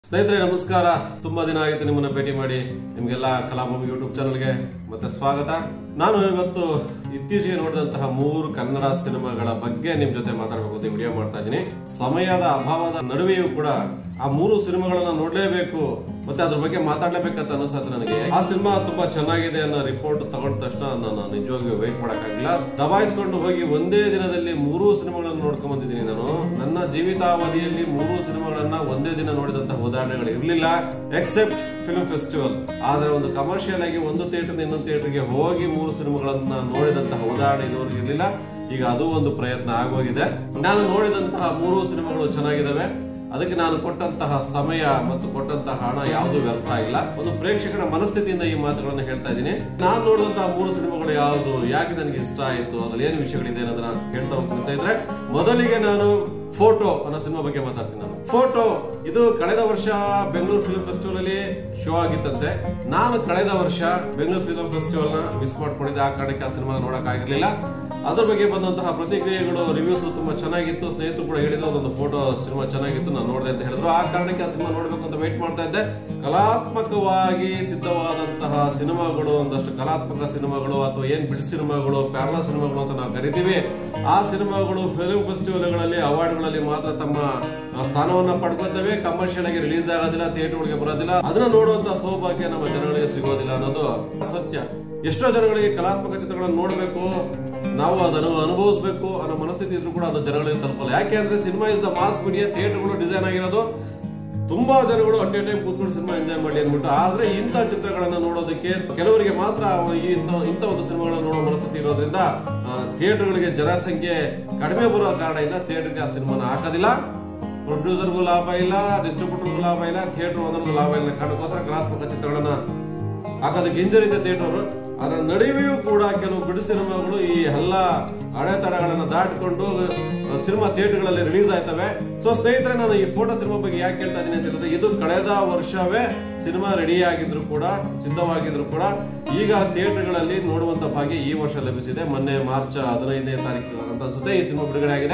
ಸ್ನೇಹಿತರೆ ನಮಸ್ಕಾರ ತುಂಬಾ ದಿನ ಆಗಿತ್ತು ನಿಮ್ಮನ್ನ ಭೇಟಿ ಮಾಡಿ ನಿಮ್ಗೆಲ್ಲ ಕಲಾಭೂಮಿ ಯೂಟ್ಯೂಬ್ ಚಾನಲ್ಗೆ ಮತ್ತೆ ಸ್ವಾಗತ ನಾನು ಇವತ್ತು ಇತ್ತೀಚೆಗೆ ನೋಡಿದಂತಹ ಮೂರು ಕನ್ನಡ ಸಿನಿಮಾಗಳ ಬಗ್ಗೆ ನಿಮ್ ಜೊತೆ ಮಾತಾಡಬೇಕು ಅಂತ ವಿಡಿಯೋ ಮಾಡ್ತಾ ಇದ್ದೀನಿ ಸಮಯದ ಅಭಾವದ ನಡುವೆಯೂ ಕೂಡ ಆ ಮೂರು ಸಿನಿಮಾಗಳನ್ನ ನೋಡ್ಲೇಬೇಕು ಮತ್ತೆ ಅದ್ರ ಬಗ್ಗೆ ಮಾತಾಡ್ಲೇಬೇಕಂತ ಅನಿಸ್ತದೆ ನನಗೆ ಆ ಸಿನಿಮಾ ತುಂಬಾ ಚೆನ್ನಾಗಿದೆ ಅನ್ನೋ ರಿಪೋರ್ಟ್ ತಗೊಂಡ ತಕ್ಷಣ ನಾನು ನಿಜವಾಗಿಯೂ ವೆಯ್ಟ್ ಮಾಡಕ್ಕಾಗಿಲ್ಲ ದಬಾಯಿಸ್ಕೊಂಡು ಹೋಗಿ ಒಂದೇ ದಿನದಲ್ಲಿ ಮೂರು ಸಿನಿಮಾಗಳನ್ನು ನೋಡ್ಕೊಂಡ್ ಬಂದಿದ್ದೀನಿ ನಾನು ನನ್ನ ಜೀವಿತಾವಧಿಯಲ್ಲಿ ಮೂರು ಸಿನಿಮಾಗಳನ್ನ ಒಂದೇ ದಿನ ನೋಡಿದಂತಹ ಉದಾಹರಣೆಗಳು ಇರಲಿಲ್ಲ ಎಕ್ಸೆಪ್ಟ್ ಫಿಲ್ಮ್ ಫೆಸ್ಟಿವಲ್ ಆದ್ರೆ ಒಂದು ಕಮರ್ಷಿಯಲ್ ಆಗಿ ಒಂದು ಥಿಯೇಟರ್ ಇನ್ನೊಂದು ಥಿಯೇಟರ್ಗೆ ಹೋಗಿ ಮೂರು ಸಿನಿಮಾಗಳನ್ನ ನೋಡಿದಂತಹ ಉದಾಹರಣೆ ಇದುವರೆಗೂ ಇರಲಿಲ್ಲ ಈಗ ಅದು ಒಂದು ಪ್ರಯತ್ನ ಆಗೋಗಿದೆ ನಾನು ನೋಡಿದಂತಹ ಮೂರು ಸಿನಿಮಾಗಳು ಚೆನ್ನಾಗಿದ್ದಾವೆ ಅದಕ್ಕೆ ನಾನು ಕೊಟ್ಟಂತಹ ಸಮಯ ಮತ್ತು ಕೊಟ್ಟಂತಹ ಹಣ ಯಾವುದು ವ್ಯರ್ಥ ಆಗಿಲ್ಲ ಒಂದು ಪ್ರೇಕ್ಷಕರ ಮನಸ್ಥಿತಿಯಿಂದ ಈ ಮಾತುಗಳನ್ನು ಹೇಳ್ತಾ ಇದ್ದೀನಿ ನಾನು ನೋಡಿದಂತಹ ಮೂರು ಸಿನಿಮಾಗಳು ಯಾವುದು ಯಾಕೆ ನನಗೆ ಇಷ್ಟ ಆಯಿತು ಅದ್ರಲ್ಲಿ ಏನು ವಿಷಯಗಳಿದೆ ಅನ್ನೋದನ್ನ ಹೇಳ್ತಾ ಹೋಗ್ತೀನಿ ಸ್ನೇಹಿತರೆ ಮೊದಲಿಗೆ ನಾನು ಫೋಟೋ ಅನ್ನೋ ಸಿನಿಮಾ ಬಗ್ಗೆ ಮಾತಾಡ್ತೀನಿ ನಾನು ಫೋಟೋ ಇದು ಕಳೆದ ವರ್ಷ ಬೆಂಗಳೂರು ಫಿಲ್ಮ್ ಫೆಸ್ಟಿವಲ್ ಅಲ್ಲಿ ಶೋ ಆಗಿತ್ತಂತೆ ನಾನು ಕಳೆದ ವರ್ಷ ಬೆಂಗಳೂರು ಫಿಲ್ಮ್ ಫೆಸ್ಟಿವಲ್ ನ ಮಿಸ್ ಮಾಡ್ಕೊಂಡಿದ್ದೆ ಆ ಕಾರಣಕ್ಕೆ ಆ ಸಿನಿಮಾ ನೋಡಕ್ ಆಗಿರ್ಲಿಲ್ಲ ಅದ್ರ ಬಗ್ಗೆ ಬಂದಂತಹ ಪ್ರತಿಕ್ರಿಯೆಗಳು ರಿವ್ಯೂಸ್ ತುಂಬಾ ಚೆನ್ನಾಗಿತ್ತು ಸ್ನೇಹಿತರು ಕೂಡ ಹೇಳಿದ್ರು ಅದೊಂದು ಫೋಟೋ ಸಿನಿಮಾ ಚೆನ್ನಾಗಿತ್ತು ನಾನು ನೋಡಿದೆ ಅಂತ ಹೇಳಿದ್ರು ಆ ಕಾರಣಕ್ಕೆ ಆ ಸಿನಿಮಾ ನೋಡ್ಬೇಕು ಅಂತ ವೇಟ್ ಮಾಡ್ತಾ ಇದ್ದೆ ಕಲಾತ್ಮಕವಾಗಿ ಸಿದ್ಧವಾದಂತಹ ಸಿನಿಮಾಗಳು ಒಂದಷ್ಟು ಕಲಾತ್ಮಕ ಸಿನಿಮಾಗಳು ಅಥವಾ ಏನ್ ಬಿಡ್ ಸಿನಿಮಾಗಳು ಪ್ಯಾರಲ ಸಿನಿಮಾಗಳು ಅಂತ ನಾವು ಕರಿತೀವಿ ಆ ಸಿನಿಮಾಗಳು ಫಿಲ್ಮ್ ಫೆಸ್ಟಿವಲ್ಗಳಲ್ಲಿ ಅವಾರ್ಡ್ಗಳಲ್ಲಿ ಮಾತ್ರ ತಮ್ಮ ಆ, ಸ್ಥಾನವನ್ನ ಪಡ್ಕೊತವೆ ಕಮರ್ಷಿಯಲ್ ಆಗಿ ರಿಲೀಸ್ ಆಗೋದಿಲ್ಲ ಥಿಯೇಟರ್ಗಳಿಗೆ ಬರೋದಿಲ್ಲ ಅದನ್ನ ನೋಡುವಂತ ಸೌಭಾಗ್ಯ ನಮ್ಮ ಜನಗಳಿಗೆ ಸಿಗೋದಿಲ್ಲ ಅನ್ನೋದು ಸತ್ಯ ಎಷ್ಟೋ ಜನಗಳಿಗೆ ಕಲಾತ್ಮಕ ಚಿತ್ರಗಳನ್ನು ನೋಡಬೇಕು ನಾವು ಅದನ್ನು ಅನುಭವಿಸಬೇಕು ಅನ್ನೋ ಮನಸ್ಥಿತಿ ಇದ್ರೂ ಕೂಡ ಅದು ಜನಗಳಿಗೆ ತಲುಪಲ್ಲ ಯಾಕೆ ಅಂದ್ರೆ cinema is the mass media ಥಿಯೇಟರ್ಗಳು ಡಿಸೈನ್ ಆಗಿರೋದು ತುಂಬಾ ಜನಗಳು ಅಟ್ ಎ ಟೈಮ್ ಕೂತ್ಕೊಂಡು ಸಿನಿಮಾ ಎಂಜಾಯ್ ಮಾಡಿ ಅನ್ಬಿಟ್ಟು ಆದ್ರೆ ಇಂಥ ಚಿತ್ರಗಳನ್ನ ನೋಡೋದಕ್ಕೆ ಕೆಲವರಿಗೆ ಮಾತ್ರ ಈ ಇಂಥ- ಇಂಥ ಒಂದು ಸಿನಿಮಾಗಳನ್ನ ನೋಡೋ ಮನಸ್ಥಿತಿ ಇರೋದ್ರಿಂದ ಥಿಯೇಟರ್ಗಳಿಗೆ ಜನಸಂಖ್ಯೆ ಕಡಿಮೆ ಬರೋ ಕಾರಣದಿಂದ ಥಿಯೇಟರ್ಗೆ ಆ ಸಿನಿಮಾನ ಹಾಕೋದಿಲ್ಲ ಪ್ರೊಡ್ಯೂಸರ್ಗೂ ಲಾಭ ಇಲ್ಲ ಡಿಸ್ಟ್ರಿಬ್ಯೂಟರ್ಗೂ ಲಾಭ ಇಲ್ಲ ಥಿಯೇಟರ್ ಓನರ್ಗೂ ಲಾಭ ಇಲ್ಲ ಕಾರಣಕ್ಕೋಸ್ಕರ ಕಲಾತ್ಮಕ ಚಿತ್ರಗಳನ್ನ ಹಾಕೋದಕ್ಕೆ ಹಿಂಜರಿದೆ ಥಿಯೇಟರ್ ಅದರ ನಡುವೆಯೂ ಕೂಡ ಕೆಲವು ಬಿಡು ಸಿನಿಮಾಗಳು ಈ ಎಲ್ಲ ಅಡೆತಡೆಗಳನ್ನ ದಾಟಿಕೊಂಡು ಸಿನಿಮಾ ಥಿಯೇಟರ್ಗಳಲ್ಲಿ ರಿಲೀಸ್ ಆಯ್ತವೆ ಸೊ ಸ್ನೇಹಿತರೆ ನಾನು ಈ ಫೋಟೋ ಸಿನಿಮಾ ಬಗ್ಗೆ ಯಾಕೆ ಹೇಳ್ತಾ ಇದ್ದೀನಿ ಅಂತ ಹೇಳಿದ್ರೆ ಇದು ಕಳೆದ ವರ್ಷವೇ ಸಿನಿಮಾ ರೆಡಿ ಆಗಿದ್ರು ಕೂಡ ಸಿದ್ಧವಾಗಿದ್ರು ಕೂಡ ಈಗ ಥಿಯೇಟರ್ಗಳಲ್ಲಿ ನೋಡುವಂತ ಭಾಗ್ಯ ಈ ವರ್ಷ ಲಭಿಸಿದೆ ಮೊನ್ನೆ ಮಾರ್ಚ್ ಹದಿನೈದನೇ ತಾರೀಕು ಅಂತ ಅನ್ಸುತ್ತೆ ಈ ಸಿನಿಮಾ ಬಿಡುಗಡೆ ಆಗಿದೆ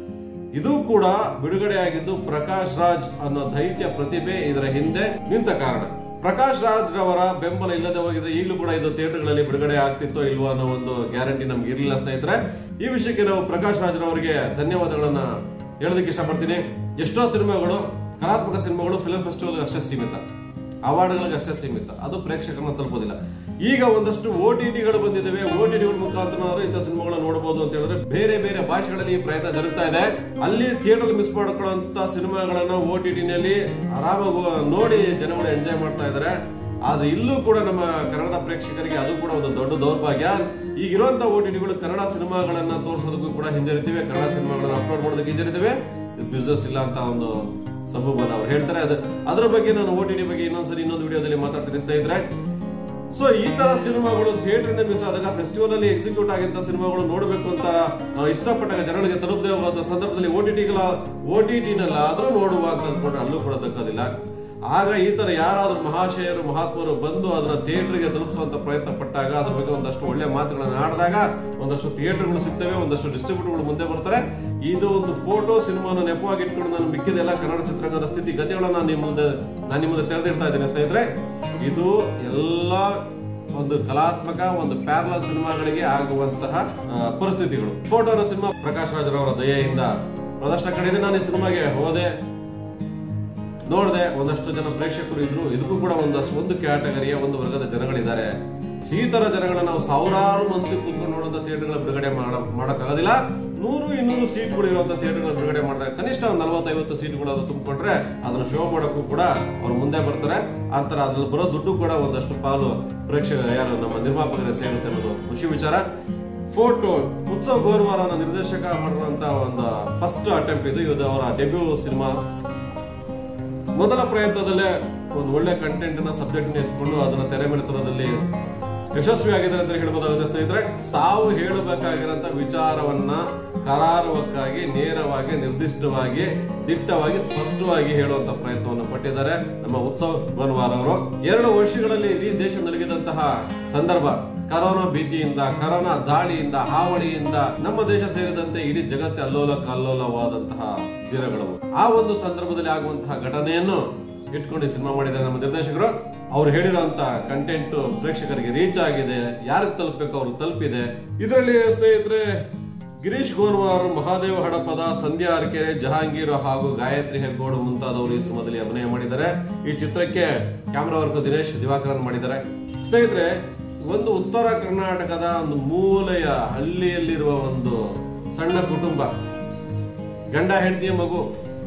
ಇದು ಕೂಡ ಬಿಡುಗಡೆ ಆಗಿದ್ದು ಪ್ರಕಾಶ್ ರಾಜ್ ಅನ್ನೋ ದೈತ್ಯ ಪ್ರತಿಭೆ ಇದರ ಹಿಂದೆ ನಿಂತ ಕಾರಣ ಪ್ರಕಾಶ್ ರಾಜ್ ರವರ ಬೆಂಬಲ ಇಲ್ಲದೆ ಹೋಗಿದ್ರೆ ಈಗಲೂ ಕೂಡ ಇದು ಥಿಯೇಟರ್ಗಳಲ್ಲಿ ಬಿಡುಗಡೆ ಆಗ್ತಿತ್ತೋ ಇಲ್ವೋ ಅನ್ನೋ ಒಂದು ಗ್ಯಾರಂಟಿ ನಮ್ಗೆ ಇರಲಿಲ್ಲ ಸ್ನೇಹಿತರೆ ಈ ವಿಷಯಕ್ಕೆ ನಾವು ಪ್ರಕಾಶ್ ರಾಜ್ ರವರಿಗೆ ಧನ್ಯವಾದಗಳನ್ನ ಹೇಳೋದಕ್ಕೆ ಇಷ್ಟಪಡ್ತೀನಿ ಎಷ್ಟೋ ಸಿನಿಮಾಗಳು ಕಲಾತ್ಮಕ ಸಿನಿಮಾಗಳು ಫಿಲ್ಮ್ ಫೆಸ್ಟಿವಲ್ ಅಷ್ಟೇ ಸೀಮಿತ ಅವಾರ್ಡ್ಗಳಿಗೆ ಅಷ್ಟೇ ಸೀಮಿತ ಅದು ಪ್ರೇಕ್ಷಕರನ್ನ ತಲುಪೋದಿಲ್ಲ ಈಗ ಒಂದಷ್ಟು ಓ ಟಿ ಟಿಗಳು ಬಂದಿದ್ದಾವೆ ಓ ಟಿ ಟಿಗಳ ಮುಖಾಂತರ ಇಂಥ ಸಿನಿಮಾಗಳನ್ನ ನೋಡಬಹುದು ಅಂತ ಹೇಳಿದ್ರೆ ಬೇರೆ ಬೇರೆ ಭಾಷೆಗಳಲ್ಲಿ ಈ ಪ್ರಯತ್ನ ಜರುಗ್ತಾ ಇದೆ ಅಲ್ಲಿ ಥಿಯೇಟರ್ ಮಿಸ್ ಮಾಡ್ಕೊಳ್ಳುವಂತ ಸಿನಿಮಾಗಳನ್ನ ಓ ಟಿ ಟಿನಲ್ಲಿ ಆರಾಮಾಗಿ ನೋಡಿ ಜನಗಳು ಎಂಜಾಯ್ ಮಾಡ್ತಾ ಇದ್ದಾರೆ ಆದ್ರೆ ಇಲ್ಲೂ ಕೂಡ ನಮ್ಮ ಕನ್ನಡದ ಪ್ರೇಕ್ಷಕರಿಗೆ ಅದು ಕೂಡ ಒಂದು ದೊಡ್ಡ ದೌರ್ಭಾಗ್ಯ ಈಗಿರುವಂತ ಓ ಟಿ ಟಿಗಳು ಕನ್ನಡ ಸಿನಿಮಾಗಳನ್ನ ತೋರಿಸೋದಕ್ಕೂ ಕೂಡ ಹಿಂಜರಿತಿವೆ ಕನ್ನಡ ಸಿನಿಮಾಗಳನ್ನ ಅಪ್ಲೋಡ್ ಮಾಡೋದಕ್ಕೆ ಹಿಂಜರಿತಿವೆ ಬಿಸ್ನೆಸ್ ಇಲ್ಲ ಅಂತ ಒಂದು ಸಂಭವನ ಅವ್ರು ಹೇಳ್ತಾರೆ ಅದು ಅದ್ರ ಬಗ್ಗೆ ನಾನು ಓ ಟಿ ಟಿ ಬಗ್ಗೆ ಇನ್ನೊಂದ್ಸರಿ ಇನ್ನೊಂದು ವಿಡಿಯೋದಲ್ಲಿ ಮಾತಾಡ್ತೀನಿ ಸ್ನೇಹಿತರೆ ಸೊ ಈ ತರ ಸಿನಿಮಾಗಳು ಥಿಯೇಟರ್ ಇಂದ ಮಿಸ್ ಆದಾಗ ಫೆಸ್ಟಿವಲ್ ಅಲ್ಲಿ ಎಕ್ಸಿಕ್ಯೂಟ್ ಆಗಿದ್ದ ಸಿನಿಮಾಗಳು ನೋಡಬೇಕು ಅಂತ ಆ, ಇಷ್ಟಪಟ್ಟಾಗ ಜನಗಳಿಗೆ ತಲುಪದೆ ಹೋದ ಸಂದರ್ಭದಲ್ಲಿ ಓ ಟಿ ಟಿಗಳ ಓ ಟಿ ಟಿನಲ್ಲ ಆದ್ರೂ ನೋಡುವ ಅಂತ ಅಂದ್ಕೊಂಡ್ರೆ ಅಲ್ಲೂ ಕೂಡ ದಕ್ಕೋದಿಲ್ಲ ಆಗ ಈ ತರ ಯಾರಾದ್ರೂ ಮಹಾಶಯರು ಮಹಾತ್ಮರು ಬಂದು ಅದನ್ನ ಥಿಯೇಟರ್ಗೆ ತಲುಪಿಸುವಂತ ಪ್ರಯತ್ನ ಪಟ್ಟಾಗ ಅದ್ರ ಬಗ್ಗೆ ಒಂದಷ್ಟು ಒಳ್ಳೆ ಮಾತುಗಳನ್ನ ಆಡಿದಾಗ ಒಂದಷ್ಟು ಥಿಯೇಟರ್ಗಳು ಸಿಗ್ತವೆ ಒಂದಷ್ಟು ಡಿಸ್ಟ್ರಿಬ್ಯೂಟರ್ಗಳು ಮುಂದೆ ಬರ್ತಾರೆ ಇದು ಒಂದು ಫೋಟೋ ಸಿನಿಮಾನ ನೆಪವಾಗಿ ಇಟ್ಕೊಂಡು ನಾನು ಮಿಕ್ಕಿದೆಲ್ಲ ಕನ್ನಡ ಚಿತ್ರರಂಗದ ಸ್ಥಿತಿ ಗತಿಗಳನ್ನ ನಿಮ್ಮ ಮುಂದೆ ನಾನು ನಿಮ್ಮ ಮುಂದೆ ತೆರೆದಿಡ್ತಾ ಇದ್ದೀನಿ ಸ್ನೇಹಿತರೆ ಇದು ಎಲ್ಲ ಒಂದು ಕಲಾತ್ಮಕ ಒಂದು ಪ್ಯಾರಲ ಸಿನಿಮಾಗಳಿಗೆ ಆಗುವಂತಹ ಆ, ಪರಿಸ್ಥಿತಿಗಳು ಫೋಟೋ ಅನ್ನೋ ಸಿನಿಮಾ ಪ್ರಕಾಶ್ ರಾಜ್ರವರ ದಯೆಯಿಂದ ಪ್ರದರ್ಶನ ಕಡೆದೆ ನಾನು ಈ ಸಿನಿಮಾಗೆ ಹೋದೆ ನೋಡಿದೆ ಒಂದಷ್ಟು ಜನ ಪ್ರೇಕ್ಷಕರು ಇದ್ರು ಇದಕ್ಕೂ ಕೂಡ ಒಂದಷ್ಟು ಒಂದು ಕ್ಯಾಟಗರಿಯ ಒಂದು ವರ್ಗದ ಜನಗಳಿದ್ದಾರೆ ಈ ತರ ಜನಗಳನ್ನ ನಾವು ಸಾವಿರಾರು ಮಂದಿ ಕೂತ್ಕೊಂಡು ನೋಡುವಂತ ಥಿಯೇಟರ್ಗಳ ಬಿಡುಗಡೆ ಮಾಡ- ಮಾಡಕ್ಕಾಗೋದಿಲ್ಲ ನೂರು ಇನ್ನೂರು ಸೀಟ್ಗಳು ಇರುವಂತ ಥಿಯೇಟರ್ಗಳ ಬಿಡುಗಡೆ ಮಾಡಿದಾಗ ಕನಿಷ್ಠ ಒಂದು ನಲವತ್ತೈವತ್ತು ಸೀಟ್ಗಳು ಅದು ತುಂಬಿಕೊಂಡ್ರೆ ಅದನ್ನ ಶೋ ಮಾಡೋಕ್ಕೂ ಕೂಡ ಅವ್ರು ಮುಂದೆ ಬರ್ತಾರೆ ಅಂತರ ಅದ್ರಲ್ಲಿ ಬರೋ ದುಡ್ಡು ಕೂಡ ಒಂದಷ್ಟು ಪಾಲು ಪ್ರೇಕ್ಷಕ ಯಾರು ನಮ್ಮ ನಿರ್ಮಾಪಕರಿಗೆ ಸೇರುತ್ತೆ ಅನ್ನೋದು ಖುಷಿ ವಿಚಾರ ಫೋಟೋ ಉತ್ಸವ ಗೋರ್ವಾರ ಅನ್ನೋ ನಿರ್ದೇಶಕ ಮಾಡಿರುವಂತ ಒಂದು ಫಸ್ಟ್ ಅಟೆಂಪ್ಟ್ ಇದು ಇದು ಅವರ ಡೆಬ್ಯೂ ಸಿನಿಮಾ ಮೊದಲ ಪ್ರಯತ್ನದಲ್ಲೇ ಒಂದು ಒಳ್ಳೆ ಕಂಟೆಂಟ್ ನ ಸಬ್ಜೆಕ್ಟ್ ಎತ್ಕೊಂಡು ಅದನ್ನ ತೆರೆ ಮೇಲೆ ತರೋದಲ್ಲಿ ಯಶಸ್ವಿ ಆಗಿದ್ದಾರೆ ಅಂತ ಹೇಳ್ಬೋದಾಗುತ್ತೆ ಸ್ನೇಹಿತರೆ ತಾವು ಹೇಳಬೇಕಾಗಿರೋಂತ ವಿಚಾರವನ್ನ ಕರಾರುವಕ್ಕಾಗಿ ನೇರವಾಗಿ ನಿರ್ದಿಷ್ಟವಾಗಿ ದಿಟ್ಟವಾಗಿ ಸ್ಪಷ್ಟವಾಗಿ ಹೇಳುವಂತ ಪ್ರಯತ್ನವನ್ನು ಪಟ್ಟಿದ್ದಾರೆ ನಮ್ಮ ಉತ್ಸವ್ ಬನ್ವಾರ್ ಅವರು ಎರಡು ವರ್ಷಗಳಲ್ಲಿ ಇಡೀ ದೇಶ ನಲಗಿದಂತಹ ಸಂದರ್ಭ ಕರೋನಾ ಭೀತಿಯಿಂದ ಕರೋನಾ ದಾಳಿಯಿಂದ ಹಾವಳಿಯಿಂದ ನಮ್ಮ ದೇಶ ಸೇರಿದಂತೆ ಇಡೀ ಜಗತ್ತೇ ಅಲ್ಲೋಲ ಕಲ್ಲೋಲವಾದಂತಹ ದಿನಗಳು ಆ ಒಂದು ಸಂದರ್ಭದಲ್ಲಿ ಆಗುವಂತಹ ಘಟನೆಯನ್ನು ಇಟ್ಕೊಂಡು ಈ ಸಿನಿಮಾ ಮಾಡಿದ್ದಾರೆ ನಮ್ಮ ನಿರ್ದೇಶಕರು ಅವ್ರು ಹೇಳಿರೋಂತ ಕಂಟೆಂಟ್ ಪ್ರೇಕ್ಷಕರಿಗೆ ರೀಚ್ ಆಗಿದೆ ಯಾರಿಗೆ ತಲುಪಬೇಕು ಅವ್ರಿಗೆ ತಲುಪಿದೆ ಇದರಲ್ಲಿ ಸ್ನೇಹಿತರೆ ಗಿರೀಶ್ ಗೋನ್ವಾರ್ ಮಹಾದೇವ ಹಡಪದ ಸಂಧ್ಯಾ ಅರ್ಕೆರೆ ಜಹಾಂಗೀರ್ ಹಾಗೂ ಗಾಯತ್ರಿ ಹೆಗ್ಗೋಡು ಮುಂತಾದವರು ಈ ಸಿನಿಮಾದಲ್ಲಿ ಅಭಿನಯ ಮಾಡಿದ್ದಾರೆ ಈ ಚಿತ್ರಕ್ಕೆ ಕ್ಯಾಮ್ರಾ ವರ್ಕ್ ದಿನೇಶ್ ದಿವಾಕರನ್ ಮಾಡಿದ್ದಾರೆ ಸ್ನೇಹಿತರೆ ಒಂದು ಉತ್ತರ ಕರ್ನಾಟಕದ ಒಂದು ಮೂಲೆಯ ಹಳ್ಳಿಯಲ್ಲಿರುವ ಒಂದು ಸಣ್ಣ ಕುಟುಂಬ ಗಂಡ ಹೆಂಡತಿಯ ಮಗು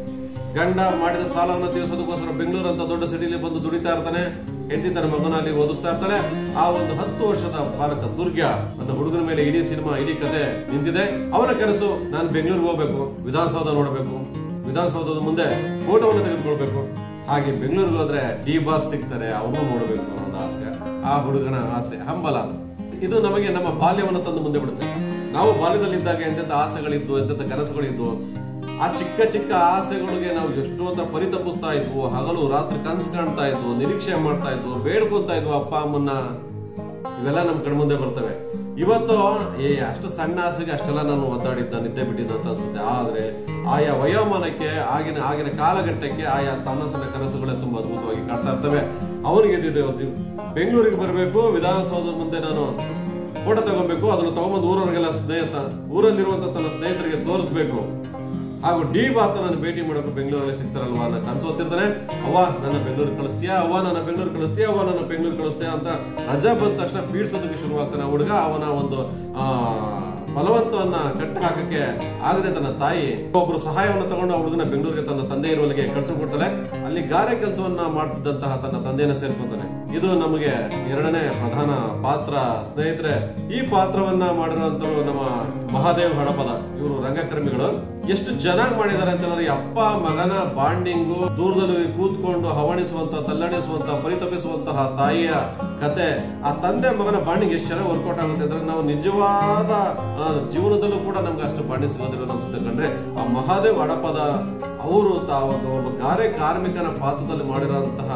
ಗಂಡ ಮಾಡಿದ ಸಾಲವನ್ನು ತೀರಿಸೋದಕ್ಕೋಸ್ಕರ ಬೆಂಗಳೂರು ಅಂತ ದೊಡ್ಡ ಸಿಟಿಲಿ ಬಂದು ದುಡಿತಾ ಇರ್ತಾನೆ ಹೆಂಡತಿ ತನ್ನ ಮಗನ ಅಲ್ಲಿ ಓದಿಸ್ತಾ ಇರ್ತಾಳೆ ಆ ಒಂದು ಹತ್ತು ವರ್ಷದ ಬಾಲಕ ದುರ್ಗ್ಯ ನನ್ನ ಹುಡುಗನ ಮೇಲೆ ಇಡೀ ಸಿನಿಮಾ ಇಡೀ ಕತೆ ನಿಂತಿದೆ ಅವನ ಕನಸು ನಾನು ಬೆಂಗಳೂರಿಗೆ ಹೋಗ್ಬೇಕು ವಿಧಾನಸೌಧ ನೋಡಬೇಕು ವಿಧಾನಸೌಧದ ಮುಂದೆ ಫೋಟೋವನ್ನು ತೆಗೆದುಕೊಳ್ಬೇಕು ಹಾಗೆ ಬೆಂಗಳೂರಿಗೆ ಹೋದ್ರೆ ಡಿ ಬಾಸ್ ಸಿಗ್ತಾರೆ ಅವನು ನೋಡಬೇಕು ಅನ್ನೋ ಒಂದು ಆಸೆ ಆ ಹುಡುಗನ ಆಸೆ ಹಂಬಲ ಅದು. ಇದು ನಮಗೆ ನಮ್ಮ ಬಾಲ್ಯವನ್ನು ತಂದು ಮುಂದೆ ಬಿಡುತ್ತೆ ನಾವು ಬಾಲ್ಯದಲ್ಲಿದ್ದಾಗ ಎಂತೆಂತ ಆಸೆಗಳಿದ್ವು ಎಂತೆಂತ ಕನಸುಗಳಿದ್ವು ಆ ಚಿಕ್ಕ ಚಿಕ್ಕ ಆಸೆಗಳಿಗೆ ನಾವು ಎಷ್ಟು ಅಂತ ಪರಿತಪಿಸ್ತಾ ಇದ್ವು ಹಗಲು ರಾತ್ರಿ ಕನಸು ಕಾಣ್ತಾ ಇದ್ವು ನಿರೀಕ್ಷೆ ಮಾಡ್ತಾ ಇದ್ವು ಬೇಡ್ಕೊಂತಾ ಇದ್ವು ಅಪ್ಪ ಅಮ್ಮನ್ನ ಇವೆಲ್ಲ ನಮ್ ಕಣ್ಮುಂದೆ ಬರ್ತವೆ ಇವತ್ತು ಏ ಅಷ್ಟು ಸಣ್ಣ ಆಸೆಗೆ ಅಷ್ಟೆಲ್ಲ ನಾನು ಒದ್ದಾಡಿದ್ದ ನಿದ್ದೆ ಬಿಟ್ಟಿದ್ದ ಅಂತ ಅನ್ಸುತ್ತೆ ಆದ್ರೆ ಆಯಾ ವಯೋಮಾನಕ್ಕೆ ಆಗಿನ ಆಗಿನ ಕಾಲಘಟ್ಟಕ್ಕೆ ಆಯಾ ಸಣ್ಣ ಸಣ್ಣ ಕನಸುಗಳೇ ತುಂಬಾ ಅದ್ಭುತವಾಗಿ ಕಾಡ್ತಾ ಇರ್ತವೆ ಅವನಿಗೆ ಇದ್ದಿದ್ದು ಇವತ್ತು ಬೆಂಗಳೂರಿಗೆ ಬರಬೇಕು ವಿಧಾನಸೌಧದ ಮುಂದೆ ನಾನು ಫೋಟೋ ತಗೋಬೇಕು ಅದನ್ನು ತಗೊಂಬಂದು ಊರವರಿಗೆಲ್ಲ ಸ್ನೇಹಿತ ಊರಲ್ಲಿರುವಂತ ತನ್ನ ಸ್ನೇಹಿತರಿಗೆ ತೋರಿಸ್ಬೇಕು ಹಾಗೂ ಡಿ ಬಾಸ್ ನಾನು ಭೇಟಿ ಮಾಡೋಕೆ ಬೆಂಗಳೂರಲ್ಲಿ ಸಿಗ್ತಾರಲ್ವಾ ಅನ್ನೋ ಕನಸು ಹೊತ್ತಿರ್ತಾನೆ ಅವ್ವ ನನ್ನ ಬೆಂಗಳೂರು ಕಳಿಸ್ತೀಯಾ ಅವ್ವ ನನ್ನ ಬೆಂಗಳೂರು ಕಳಿಸ್ತೀಯಾ ಅವ್ವ ನನ್ನ ಬೆಂಗಳೂರು ಕಳಿಸ್ತೀಯಾ ಅಂತ ರಜಾ ಬಂದ ತಕ್ಷಣ ಪೀಡ್ಸೋದಕ್ಕೆ ಶುರುವಾಗ್ತಾನೆ ಆ ಹುಡುಗ ಅವನ ಒಂದು ಆ ಬಲವಂತವನ್ನ ಕಟ್ಟಿ ಹಾಕಕ್ಕೆ ಆಗದೆ ತನ್ನ ತಾಯಿ ಒಬ್ರು ಸಹಾಯವನ್ನು ತಗೊಂಡು ಆ ಹುಡುಗನ ಬೆಂಗಳೂರಿಗೆ ತನ್ನ ತಂದೆ ಇರುವಲ್ಲಿಗೆ ಕಳ್ಸಿಕೊಡ್ತಾಳೆ ಅಲ್ಲಿ ಗಾರೆ ಕೆಲಸವನ್ನ ಮಾಡ್ತಿದ್ದಂತಹ ತನ್ನ ತಂದೆಯನ್ನ ಸೇರ್ಕೊತಾನೆ ಇದು ನಮಗೆ ಎರಡನೇ ಪ್ರಧಾನ ಪಾತ್ರ ಸ್ನೇಹಿತರೆ ಈ ಪಾತ್ರವನ್ನ ಮಾಡಿರುವಂತರು ನಮ್ಮ ಮಹಾದೇವ್ ಹಡಪದ ಇವರು ರಂಗಕರ್ಮಿಗಳು ಎಷ್ಟು ಚೆನ್ನಾಗಿ ಮಾಡಿದ್ದಾರೆ ಅಂತ ಹೇಳಿದ್ರೆ ಈ ಅಪ್ಪ ಮಗನ ಬಾಂಡಿಂಗು ದೂರದಲ್ಲಿ ಕೂತ್ಕೊಂಡು ಹವಣಿಸುವಂತ ತಲ್ಲಣಿಸುವಂತ ಪರಿತಪಿಸುವಂತಹ ತಾಯಿಯ ಕತೆ ಆ ತಂದೆ ಮಗನ ಬಾಂಡಿಂಗ್ ಎಷ್ಟು ಚೆನ್ನಾಗಿ ವರ್ಕೌಟ್ ಆಗುತ್ತೆ ಅಂದ್ರೆ ನಾವು ನಿಜವಾದ ಆ, ಜೀವನದಲ್ಲೂ ಕೂಡ ನಮ್ಗೆ ಅಷ್ಟು ಬಾಂಡಿಂಗ್ ಸಿಗೋದಿಲ್ಲ ಅಂತ ಅನ್ಸುತ್ತೆ ಕಂಡ್ರೆ ಆ ಮಹಾದೇವ್ ಹಡಪದ ಅವರು ತಾವಾಗ ಒಬ್ಬ ಗಾರೆ ಕಾರ್ಮಿಕನ ಪಾತ್ರದಲ್ಲಿ ಮಾಡಿರುವಂತಹ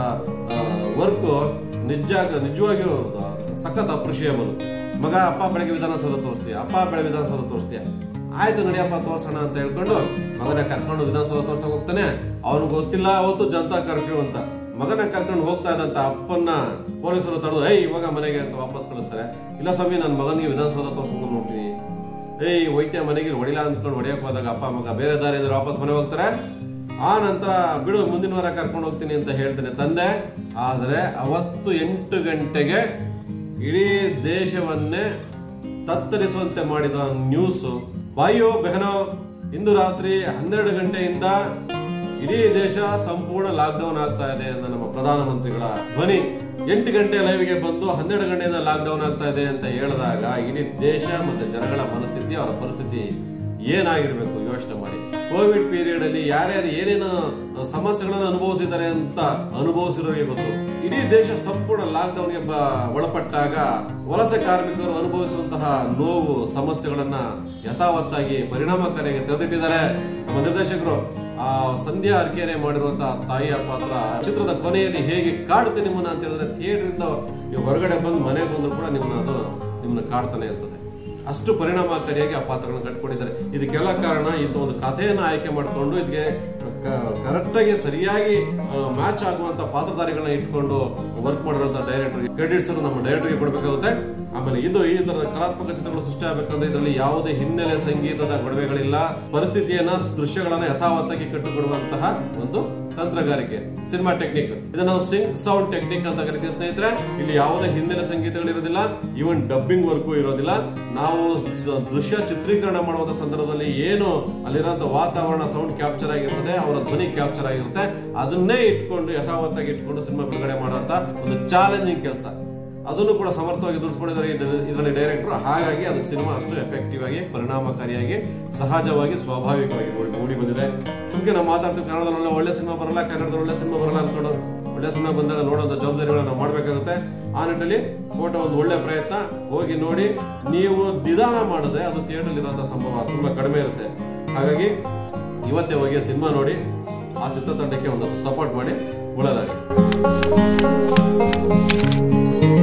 ವರ್ಕ್ ನಿಜ ನಿಜವಾಗಿಯೂ ಸಖತ್ ಅಪ್ರಿಷಿಯಬಲ್ ಮಗ ಅಪ್ಪ ಬೆಳಗ್ಗೆ ವಿಧಾನಸೌಧ ತೋರಿಸ್ತೀಯ ಅಪ್ಪ ಬೆಳಗ್ಗೆ ವಿಧಾನಸೌಧ ತೋರಿಸ್ತೀಯ ಆಯ್ತು ನಡಿಯಪ್ಪ ತೋರ್ಸೋಣ ಅಂತ ಹೇಳ್ಕೊಂಡು ಮಗನ ಕರ್ಕೊಂಡು ವಿಧಾನಸೌಧ ತೋರ್ಸಕ್ ಹೋಗ್ತಾನೆ ಅವ್ನಿಗೆ ಗೊತ್ತಿಲ್ಲ ಅವತ್ತು ಜನತಾ ಕರ್ಫ್ಯೂ ಅಂತ ಮಗನ ಕರ್ಕೊಂಡು ಹೋಗ್ತಾ ಇದ್ದಂತ ಅಪ್ಪನ್ನ ಪೊಲೀಸರು ತಡೆದು ಏಯ್ ಇವಾಗ ಮನೆಗೆ ಅಂತ ವಾಪಸ್ ಕಳಿಸ್ತಾರೆ ಇಲ್ಲ ಸ್ವಾಮಿ ನನ್ನ ಮಗನಿಗೆ ವಿಧಾನಸೌಧ ತೋರ್ಸ್ಕೊಂಡು ನೋಡ್ತೀನಿ ಏಯ್ ವೈದ್ಯ ಮನೆಗೆ ಹೊಡಿಲ್ಲ ಅಂದ್ಕೊಂಡು ಹೊಡಿಯಕ್ ಹೋದಾಗ ಅಪ್ಪ ಮಗ ಬೇರೆ ದಾರಿ ಇದ್ರೆ ವಾಪಸ್ ಮನೆ ಹೋಗ್ತಾರೆ ಆ ನಂತರ ಬಿಡು ಮುಂದಿನ ವಾರ ಕರ್ಕೊಂಡು ಹೋಗ್ತೀನಿ ಅಂತ ಹೇಳ್ತಾನೆ ತಂದೆ ಆದ್ರೆ ಅವತ್ತು ಎಂಟು ಗಂಟೆಗೆ ಇಡೀ ದೇಶವನ್ನೇ ತತ್ತರಿಸುವಂತೆ ಮಾಡಿದ ನ್ಯೂಸ್ ಬಾಯೋ ಬೆಹನೋ ಇಂದು ರಾತ್ರಿ ಹನ್ನೆರಡು ಗಂಟೆಯಿಂದ ಇಡೀ ದೇಶ ಸಂಪೂರ್ಣ ಲಾಕ್ಡೌನ್ ಆಗ್ತಾ ಇದೆ ಅಂತ ನಮ್ಮ ಪ್ರಧಾನಮಂತ್ರಿಗಳ ಧ್ವನಿ ಎಂಟು ಗಂಟೆ ಲೈವ್ಗೆ ಬಂದು ಹನ್ನೆರಡು ಗಂಟೆಯಿಂದ ಲಾಕ್ಡೌನ್ ಆಗ್ತಾ ಇದೆ ಅಂತ ಹೇಳಿದಾಗ ಇಡೀ ದೇಶ ಮತ್ತೆ ಜನಗಳ ಮನಸ್ಥಿತಿ ಅವರ ಪರಿಸ್ಥಿತಿ ಏನಾಗಿರ್ಬೇಕು ಯೋಚನೆ ಮಾಡಿ ಕೋವಿಡ್ ಪೀರಿಯಡ್ ಅಲ್ಲಿ ಯಾರ್ಯಾರು ಏನೇನು ಸಮಸ್ಯೆಗಳನ್ನು ಅನುಭವಿಸಿದ್ದಾರೆ ಅಂತ ಅನುಭವಿಸಿರೋರಿಗೆ ಗೊತ್ತು ಇಡೀ ದೇಶ ಸಂಪೂರ್ಣ ಲಾಕ್ಡೌನ್ ಗೆ ಬ- ಒಳಪಟ್ಟಾಗ ವಲಸೆ ಕಾರ್ಮಿಕರು ಅನುಭವಿಸುವಂತಹ ನೋವು ಸಮಸ್ಯೆಗಳನ್ನ ಯಥಾವತ್ತಾಗಿ ಪರಿಣಾಮಕಾರಿಯಾಗಿ ತೆಗೆದಿಟ್ಟಿದ್ದಾರೆ ನಮ್ಮ ನಿರ್ದೇಶಕರು ಆ ಸಂಧ್ಯಾ ಅರ್ಕೆರೆ ಮಾಡಿರುವಂತಹ ತಾಯಿಯ ಪಾತ್ರ ಚಿತ್ರದ ಕೊನೆಯಲ್ಲಿ ಹೇಗೆ ಕಾಡುತ್ತೆ ನಿಮ್ಮನ್ನ ಅಂತ ಹೇಳಿದ್ರೆ ಥಿಯೇಟರ್ ಇಂದ ನೀವು ಹೊರಗಡೆ ಬಂದು ಮನೆಗೆ ಬಂದ್ರು ಕೂಡ ನಿಮ್ಮನ್ನ ಅದು ನಿಮ್ಮನ್ನ ಕಾಡ್ತಾನೆ ಇರ್ತದೆ ಅಷ್ಟು ಪರಿಣಾಮಕಾರಿಯಾಗಿ ಆ ಪಾತ್ರಗಳನ್ನು ಕಟ್ಕೊಂಡಿದ್ದಾರೆ ಇದಕ್ಕೆಲ್ಲ ಕಾರಣ ಇಂಥ ಒಂದು ಕಥೆಯನ್ನು ಆಯ್ಕೆ ಮಾಡಿಕೊಂಡು ಇದಕ್ಕೆ ಕರೆಕ್ಟ್ ಆಗಿ ಸರಿಯಾಗಿ ಮ್ಯಾಚ್ ಆಗುವಂತ ಪಾತ್ರಧಾರಿಗಳನ್ನ ಇಟ್ಕೊಂಡು ವರ್ಕ್ ಮಾಡಿರುವಂತ ಡೈರೆಕ್ಟರ್ ಕ್ರೆಡಿಟ್ಸ್ ನಮ್ಮ ಡೈರೆಕ್ಟರ್ಗೆ ಕೊಡಬೇಕಾಗುತ್ತೆ ಆಮೇಲೆ ಇದು ಈ ತರ ಕಲಾತ್ಮಕ ಚಿತ್ರಗಳು ಸೃಷ್ಟಿ ಆಗಬೇಕಂದ್ರೆ ಇದರಲ್ಲಿ ಯಾವುದೇ ಹಿನ್ನೆಲೆ ಸಂಗೀತದ ಗೊಡವೆಗಳಿಲ್ಲ ಪರಿಸ್ಥಿತಿಯನ್ನ ದೃಶ್ಯಗಳನ್ನ ಯಥಾವತ್ತಾಗಿ ಕಟ್ಟಿಕೊಡುವಂತಹ ಒಂದು ತಂತ್ರಗಾರಿಕೆ ಸಿನಿಮಾ ಟೆಕ್ನಿಕ್ ಇದನ್ನ ನಾವು ಸಿಂಕ್ ಸೌಂಡ್ ಟೆಕ್ನಿಕ್ ಅಂತ ಕರಿತೀವಿ ಸ್ನೇಹಿತರೆ ಇಲ್ಲಿ ಯಾವುದೇ ಹಿನ್ನೆಲೆ ಸಂಗೀತಗಳಿರೋದಿಲ್ಲ ಈವನ್ ಡಬ್ಬಿಂಗ್ ವರ್ಕು ಇರೋದಿಲ್ಲ ನಾವು ಸ- ದೃಶ್ಯ ಚಿತ್ರೀಕರಣ ಮಾಡುವಂತ ಸಂದರ್ಭದಲ್ಲಿ ಏನು ಅಲ್ಲಿರುವಂತ ವಾತಾವರಣ ಸೌಂಡ್ ಕ್ಯಾಪ್ಚರ್ ಆಗಿರ್ತದೆ ಅವರ ಧ್ವನಿ ಕ್ಯಾಪ್ಚರ್ ಆಗಿರುತ್ತೆ ಅದನ್ನೇ ಇಟ್ಕೊಂಡು ಯಥಾವತ್ತಾಗಿ ಇಟ್ಕೊಂಡು ಸಿನಿಮಾ ಬಿಡುಗಡೆ ಮಾಡುವಂತ ಒಂದು ಚಾಲೆಂಜಿಂಗ್ ಕೆಲಸ ಅದನ್ನು ಕೂಡ ಸಮರ್ಥವಾಗಿ ದುಡಿಸ್ಕೊಂಡಿದ್ದಾರೆ ಇದರಲ್ಲಿ ಡೈರೆಕ್ಟರ್ ಹಾಗಾಗಿ ಅದು ಸಿನಿಮಾ ಅಷ್ಟು ಎಫೆಕ್ಟಿವ್ ಆಗಿ ಪರಿಣಾಮಕಾರಿಯಾಗಿ ಸಹಜವಾಗಿ ಸ್ವಾಭಾವಿಕವಾಗಿ ಮೂಡಿ ಮೂಡಿ ಬಂದಿದೆ ಸುಮ್ಕೆ ನಾವು ಮಾತಾಡ್ತೀವಿ ಕನ್ನಡದಲ್ಲಿ ಒಳ್ಳೆ- ಒಳ್ಳೆ ಸಿನಿಮಾ ಬರಲ್ಲ ಕನ್ನಡದಲ್ಲಿ ಒಳ್ಳೆ ಸಿನಿಮಾ ಬರಲ್ಲ ಅನ್ಕೊಂಡು ಒಳ್ಳೆ ಸಿನಿಮಾ ಬಂದಾಗ ನೋಡೋಂಥ ಜವಾಬ್ದಾರಿಗಳನ್ನ ನಾವು ಮಾಡಬೇಕಾಗುತ್ತೆ ಆ ನಿಟ್ಟಿನಲ್ಲಿ ಫೋಟೋ ಒಂದು ಒಳ್ಳೆ ಪ್ರಯತ್ನ ಹೋಗಿ ನೋಡಿ ನೀವು ನಿಧಾನ ಮಾಡಿದ್ರೆ ಅದು ಥಿಯೇಟರ್ ಇರುವಂತ ಸಂಭವ ತುಂಬಾ ಕಡಿಮೆ ಇರುತ್ತೆ ಹಾಗಾಗಿ ಇವತ್ತೇ ಹೋಗಿ ಸಿನಿಮಾ ನೋಡಿ ಆ ಚಿತ್ರತಂಡಕ್ಕೆ ಒಂದಷ್ಟು ಸಪೋರ್ಟ್ ಮಾಡಿ ಒಳ್ಳೆದಾಗಿ